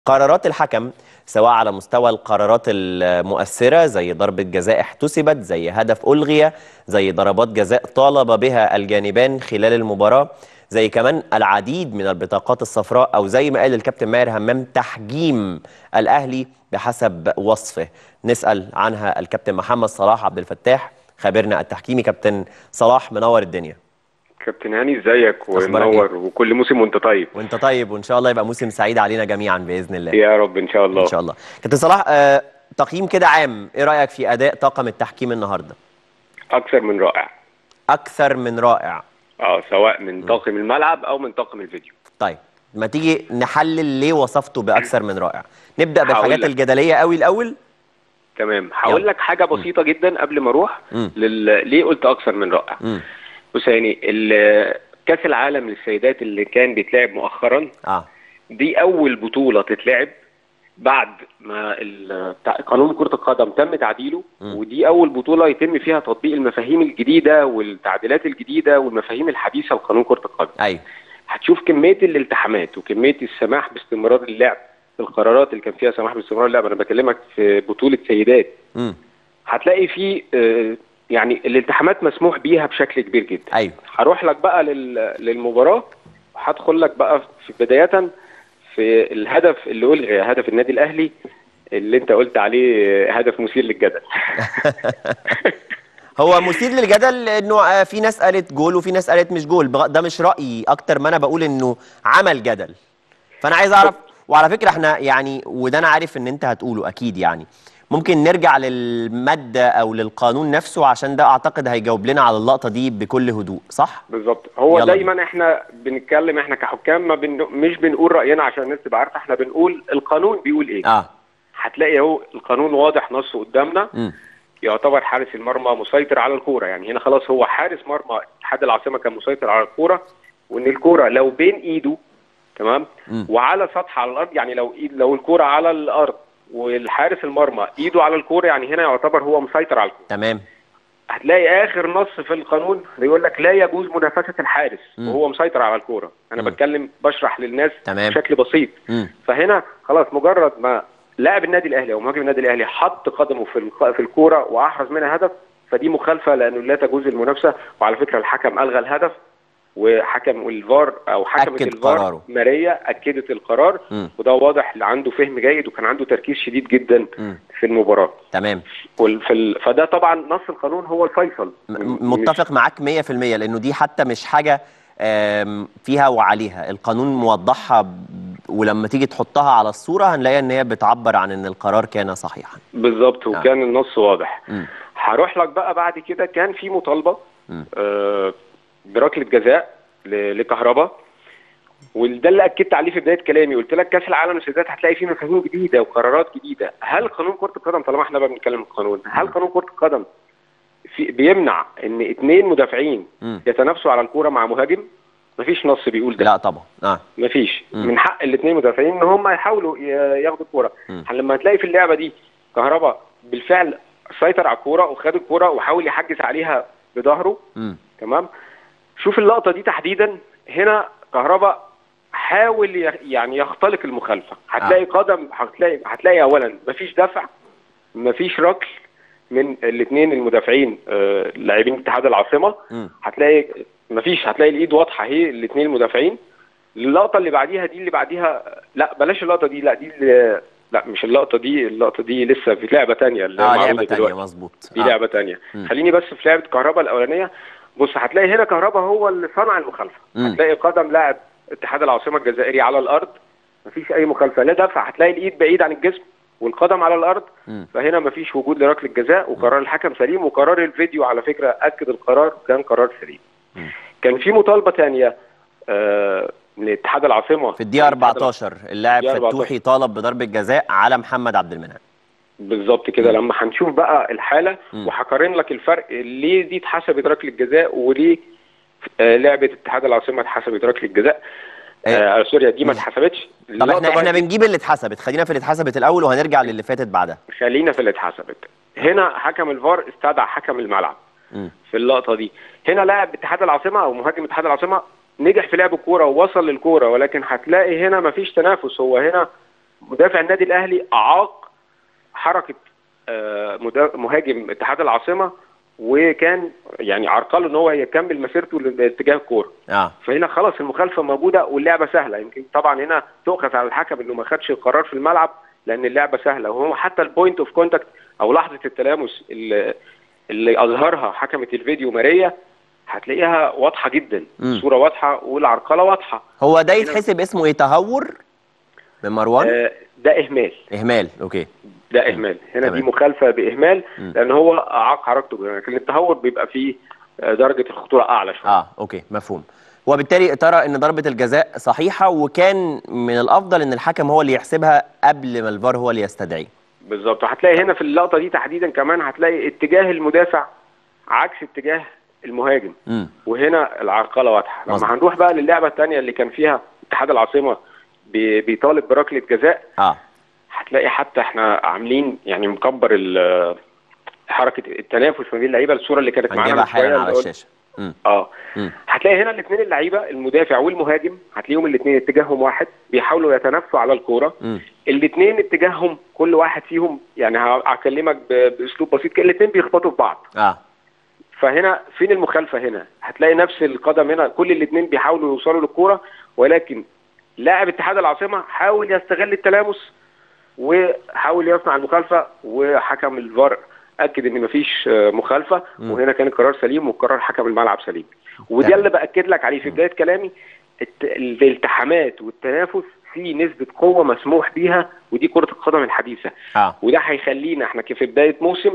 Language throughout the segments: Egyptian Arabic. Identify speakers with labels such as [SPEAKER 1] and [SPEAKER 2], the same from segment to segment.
[SPEAKER 1] قرارات الحكم سواء على مستوى القرارات المؤثرة زي ضربة جزاء احتسبت زي هدف ألغي زي ضربات جزاء طالب بها الجانبان خلال المباراة زي كمان العديد من البطاقات الصفراء أو زي ما قال الكابتن ماهر همام تحجيم الأهلي بحسب وصفه نسأل عنها الكابتن محمد صلاح عبد الفتاح خبيرنا التحكيمي كابتن صلاح منور الدنيا
[SPEAKER 2] كابتن هاني ازيك
[SPEAKER 1] أخبارك
[SPEAKER 2] ومنور وكل موسم وانت طيب
[SPEAKER 1] وانت طيب وان شاء الله يبقى موسم سعيد علينا جميعا باذن الله
[SPEAKER 2] يا رب ان شاء الله
[SPEAKER 1] ان شاء الله كابتن صلاح آه، تقييم كده عام ايه رايك في اداء طاقم التحكيم النهارده
[SPEAKER 2] اكثر من رائع
[SPEAKER 1] اكثر من رائع
[SPEAKER 2] اه سواء من طاقم الملعب او من طاقم الفيديو
[SPEAKER 1] طيب ما تيجي نحلل ليه وصفته باكثر من رائع نبدا
[SPEAKER 2] هقول
[SPEAKER 1] بالحاجات
[SPEAKER 2] لك.
[SPEAKER 1] الجدليه قوي الاول
[SPEAKER 2] تمام هقول
[SPEAKER 1] يلا.
[SPEAKER 2] لك حاجه بسيطه جدا قبل ما اروح
[SPEAKER 1] مم.
[SPEAKER 2] لل... ليه قلت اكثر من رائع
[SPEAKER 1] امم
[SPEAKER 2] بص يا هاني ال- كاس العالم للسيدات اللي كان بيتلعب مؤخرا
[SPEAKER 1] اه
[SPEAKER 2] دي اول بطوله تتلعب بعد ما ال- بتاع- قانون كره القدم تم تعديله
[SPEAKER 1] مم.
[SPEAKER 2] ودي اول بطوله يتم فيها تطبيق المفاهيم الجديده والتعديلات الجديده والمفاهيم الحديثه لقانون كره القدم
[SPEAKER 1] ايوه
[SPEAKER 2] هتشوف كميه الالتحامات وكميه السماح باستمرار اللعب القرارات اللي كان فيها سماح باستمرار اللعب انا بكلمك في بطوله سيدات
[SPEAKER 1] امم
[SPEAKER 2] هتلاقي في آه، يعني الالتحامات مسموح بيها بشكل كبير جدا
[SPEAKER 1] ايوه
[SPEAKER 2] هروح لك بقى لل- للمباراه وهدخل لك بقى في بدايه في الهدف اللي الغي هدف النادي الاهلي اللي انت قلت عليه هدف مثير للجدل
[SPEAKER 1] هو مثير للجدل انه آه، في ناس قالت جول وفي ناس قالت مش جول بغ- ده مش رايي اكتر ما انا بقول انه عمل جدل فانا عايز اعرف وعلى فكره احنا يعني وده انا عارف ان انت هتقوله اكيد يعني ممكن نرجع للماده او للقانون نفسه عشان ده اعتقد هيجاوب لنا على اللقطه دي بكل هدوء صح
[SPEAKER 2] بالظبط هو
[SPEAKER 1] يلا
[SPEAKER 2] دايما احنا بنتكلم احنا كحكام ما بن... مش بنقول راينا عشان الناس تبقى عارفه احنا بنقول القانون بيقول ايه
[SPEAKER 1] اه
[SPEAKER 2] هتلاقي اهو القانون واضح نصه قدامنا
[SPEAKER 1] امم
[SPEAKER 2] يعتبر حارس المرمى مسيطر على الكوره يعني هنا خلاص هو حارس مرمى اتحاد العاصمه كان مسيطر على الكوره وان الكوره لو بين ايده تمام
[SPEAKER 1] مم.
[SPEAKER 2] وعلى سطح على الارض يعني لو إيد لو الكوره على الارض والحارس المرمى ايده على الكوره يعني هنا يعتبر هو مسيطر على الكوره
[SPEAKER 1] تمام
[SPEAKER 2] هتلاقي اخر نص في القانون بيقول لك لا يجوز منافسه الحارس
[SPEAKER 1] مم.
[SPEAKER 2] وهو مسيطر على الكوره انا
[SPEAKER 1] مم.
[SPEAKER 2] بتكلم بشرح للناس
[SPEAKER 1] تمام.
[SPEAKER 2] بشكل بسيط
[SPEAKER 1] امم
[SPEAKER 2] فهنا خلاص مجرد ما لاعب النادي الاهلي او مهاجم النادي الاهلي حط قدمه في الق- في الكوره واحرز منها هدف فدي مخالفه لانه لا تجوز المنافسه وعلى فكره الحكم الغى الهدف وحكم الفار او حكمه
[SPEAKER 1] أكد
[SPEAKER 2] الفار
[SPEAKER 1] قراره.
[SPEAKER 2] ماريا اكدت القرار
[SPEAKER 1] مم.
[SPEAKER 2] وده واضح اللي عنده فهم جيد وكان عنده تركيز شديد جدا
[SPEAKER 1] مم.
[SPEAKER 2] في المباراه
[SPEAKER 1] تمام
[SPEAKER 2] وال- في ال- فده طبعا نص القانون هو الفيصل
[SPEAKER 1] م-
[SPEAKER 2] مش-
[SPEAKER 1] متفق معاك 100% لانه دي حتى مش حاجه آم، فيها وعليها القانون موضحها ب- ولما تيجي تحطها على الصوره هنلاقي ان هي بتعبر عن ان القرار كان صحيحا
[SPEAKER 2] بالظبط وكان النص واضح
[SPEAKER 1] مم.
[SPEAKER 2] هروح لك بقى بعد كده كان في مطالبه
[SPEAKER 1] مم.
[SPEAKER 2] آه، بركله جزاء ل- لكهربا وده اللي اكدت عليه في بدايه كلامي قلت لك كاس العالم للسيدات هتلاقي فيه مفاهيم جديده وقرارات جديده هل قانون كره القدم طالما احنا بقى بنتكلم القانون هل قانون كره القدم في بيمنع ان اثنين مدافعين
[SPEAKER 1] مم.
[SPEAKER 2] يتنافسوا على الكوره مع مهاجم مفيش نص بيقول ده
[SPEAKER 1] لا طبعا اه
[SPEAKER 2] مفيش
[SPEAKER 1] مم.
[SPEAKER 2] من حق الاثنين مدافعين ان هم يحاولوا ي- ياخدوا الكوره
[SPEAKER 1] مم.
[SPEAKER 2] لما تلاقي في اللعبه دي كهربا بالفعل سيطر على الكوره وخد الكوره وحاول يحجز عليها بظهره
[SPEAKER 1] مم.
[SPEAKER 2] تمام شوف اللقطه دي تحديدا هنا كهربا حاول ي- يعني يختلق المخالفه هتلاقي قدم هتلاقي هتلاقي اولا مفيش دفع مفيش ركل من الاثنين المدافعين آه، لاعبين اتحاد العاصمه
[SPEAKER 1] مم.
[SPEAKER 2] هتلاقي مفيش هتلاقي الايد واضحه اهي الاثنين المدافعين اللقطه اللي بعديها دي اللي بعديها لا بلاش اللقطه دي لا دي اللي لا مش اللقطه دي اللقطه دي لسه في لعبه تانية اللي
[SPEAKER 1] اه
[SPEAKER 2] معروضة
[SPEAKER 1] لعبه تانية
[SPEAKER 2] دلوقتي.
[SPEAKER 1] مظبوط
[SPEAKER 2] دي
[SPEAKER 1] آه.
[SPEAKER 2] لعبه تانية
[SPEAKER 1] مم.
[SPEAKER 2] خليني بس في لعبه كهربا الاولانيه بص هتلاقي هنا كهربا هو اللي صنع المخالفه
[SPEAKER 1] مم.
[SPEAKER 2] هتلاقي قدم لاعب اتحاد العاصمه الجزائري على الارض مفيش اي مخالفه لا دفع هتلاقي الايد بعيد عن الجسم والقدم على الارض
[SPEAKER 1] مم.
[SPEAKER 2] فهنا مفيش وجود لركله جزاء وقرار الحكم سليم وقرار الفيديو على فكره اكد القرار كان قرار سليم
[SPEAKER 1] مم.
[SPEAKER 2] كان في مطالبه ثانيه آه من اتحاد العاصمه
[SPEAKER 1] في الدقيقه 14 اللاعب
[SPEAKER 2] الدقيقة 14.
[SPEAKER 1] فتوحي طالب بضربه جزاء على محمد عبد المنعم
[SPEAKER 2] بالظبط كده لما هنشوف بقى الحاله
[SPEAKER 1] مم.
[SPEAKER 2] وهقارن لك الفرق ليه دي اتحسبت ركله جزاء وليه آه لعبه اتحاد العاصمه اتحسبت ركله جزاء آه سوريا دي ما اتحسبتش
[SPEAKER 1] طب
[SPEAKER 2] اللقطة
[SPEAKER 1] احنا
[SPEAKER 2] بقى
[SPEAKER 1] احنا
[SPEAKER 2] دي-
[SPEAKER 1] بنجيب اللي اتحسبت خلينا في اللي اتحسبت الاول وهنرجع للي فاتت بعدها
[SPEAKER 2] خلينا في اللي اتحسبت هنا حكم الفار استدعى حكم الملعب
[SPEAKER 1] مم.
[SPEAKER 2] في اللقطه دي هنا لاعب اتحاد العاصمه او مهاجم اتحاد العاصمه نجح في لعب الكوره ووصل للكوره ولكن هتلاقي هنا مفيش تنافس هو هنا مدافع النادي الاهلي اعاق حركه آه، مدا- مهاجم اتحاد العاصمه وكان يعني عرقله ان هو يكمل مسيرته لاتجاه الكوره
[SPEAKER 1] اه
[SPEAKER 2] فهنا خلاص المخالفه موجوده واللعبه سهله يمكن طبعا هنا تؤخذ على الحكم انه ما خدش القرار في الملعب لان اللعبه سهله وهو حتى البوينت اوف كونتاكت او لحظه التلامس اللي, اللي اظهرها حكمه الفيديو ماريا هتلاقيها واضحه جدا
[SPEAKER 1] مم.
[SPEAKER 2] الصوره واضحه والعرقله واضحه
[SPEAKER 1] هو ده يتحسب اسمه ايه تهور من مروان
[SPEAKER 2] آه ده اهمال
[SPEAKER 1] اهمال اوكي
[SPEAKER 2] ده اهمال هنا
[SPEAKER 1] تمام.
[SPEAKER 2] دي مخالفه باهمال
[SPEAKER 1] مم.
[SPEAKER 2] لان هو اعاق حركته لكن التهور بيبقى فيه آه، درجه الخطوره اعلى شويه
[SPEAKER 1] اه اوكي مفهوم وبالتالي ترى ان ضربه الجزاء صحيحه وكان من الافضل ان الحكم هو اللي يحسبها قبل ما الفار هو اللي يستدعيه
[SPEAKER 2] بالظبط وهتلاقي هنا في اللقطه دي تحديدا كمان هتلاقي اتجاه المدافع عكس اتجاه المهاجم
[SPEAKER 1] امم
[SPEAKER 2] وهنا العرقله واضحه
[SPEAKER 1] مظبوط.
[SPEAKER 2] لما هنروح بقى للعبه الثانيه اللي كان فيها اتحاد العاصمه بي- بيطالب بركله جزاء
[SPEAKER 1] اه
[SPEAKER 2] هتلاقي حتى احنا عاملين يعني مكبر ال- حركه التنافس ما بين اللعيبه الصوره اللي كانت معانا
[SPEAKER 1] هنجيبها
[SPEAKER 2] من شويه
[SPEAKER 1] حالا على
[SPEAKER 2] اللي قلت-
[SPEAKER 1] الشاشه امم
[SPEAKER 2] اه
[SPEAKER 1] امم
[SPEAKER 2] هتلاقي هنا الاثنين اللعيبه المدافع والمهاجم هتلاقيهم الاثنين اتجاههم واحد بيحاولوا يتنافسوا على الكوره
[SPEAKER 1] امم
[SPEAKER 2] الاثنين اتجاههم كل واحد فيهم يعني هكلمك ب- باسلوب بسيط كده الاثنين بيخبطوا في بعض
[SPEAKER 1] اه
[SPEAKER 2] فهنا فين المخالفه هنا هتلاقي نفس القدم هنا كل الاثنين بيحاولوا يوصلوا للكوره ولكن لاعب اتحاد العاصمه حاول يستغل التلامس وحاول يصنع المخالفه وحكم الفار اكد ان مفيش آه، مخالفه
[SPEAKER 1] مم.
[SPEAKER 2] وهنا كان القرار سليم وقرار حكم الملعب سليم وده
[SPEAKER 1] تمام.
[SPEAKER 2] اللي باكد لك عليه في بدايه كلامي الت- الالتحامات والتنافس في نسبه قوه مسموح بيها ودي كره القدم الحديثه
[SPEAKER 1] اه
[SPEAKER 2] وده هيخلينا احنا في بدايه موسم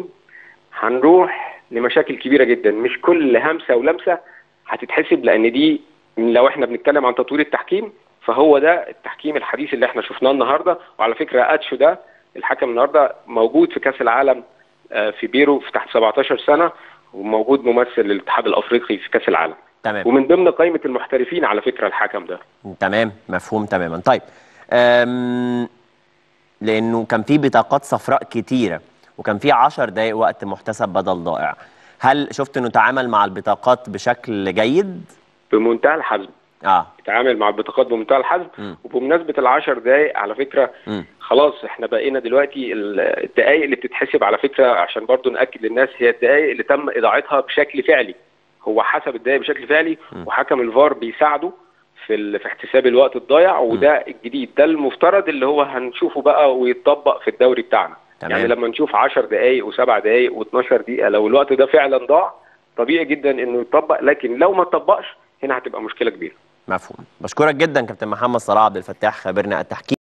[SPEAKER 2] هنروح لمشاكل كبيره جدا مش كل همسه ولمسه هتتحسب لان دي لو احنا بنتكلم عن تطوير التحكيم فهو ده التحكيم الحديث اللي احنا شفناه النهارده وعلى فكره اتشو ده الحكم النهارده موجود في كاس العالم آه، في بيرو في تحت 17 سنه وموجود ممثل للاتحاد الافريقي في كاس العالم
[SPEAKER 1] تمام
[SPEAKER 2] ومن ضمن قائمه المحترفين على فكره الحكم ده
[SPEAKER 1] تمام مفهوم تماما طيب أم لانه كان في بطاقات صفراء كتيره وكان في 10 دقائق وقت محتسب بدل ضائع هل شفت انه تعامل مع البطاقات بشكل جيد
[SPEAKER 2] بمنتهى الحزم
[SPEAKER 1] اه
[SPEAKER 2] تعامل مع البطاقات بمنتهى الحزم
[SPEAKER 1] مم.
[SPEAKER 2] وبمناسبه العشر دقائق على فكره
[SPEAKER 1] امم
[SPEAKER 2] خلاص احنا بقينا دلوقتي ال- الدقائق اللي بتتحسب على فكره عشان برضو ناكد للناس هي الدقائق اللي تم اضاعتها بشكل فعلي هو حسب الدقائق بشكل فعلي
[SPEAKER 1] م.
[SPEAKER 2] وحكم الفار بيساعده في ال- في احتساب الوقت الضايع وده الجديد ده المفترض اللي هو هنشوفه بقى ويتطبق في الدوري بتاعنا
[SPEAKER 1] تمام.
[SPEAKER 2] يعني لما نشوف 10 دقائق و7 دقائق و12 دقيقه لو الوقت ده فعلا ضاع طبيعي جدا انه يتطبق لكن لو ما اتطبقش هنا هتبقى مشكله كبيره
[SPEAKER 1] مفهوم بشكرك جدا كابتن محمد صلاح عبد الفتاح خبيرنا التحكيم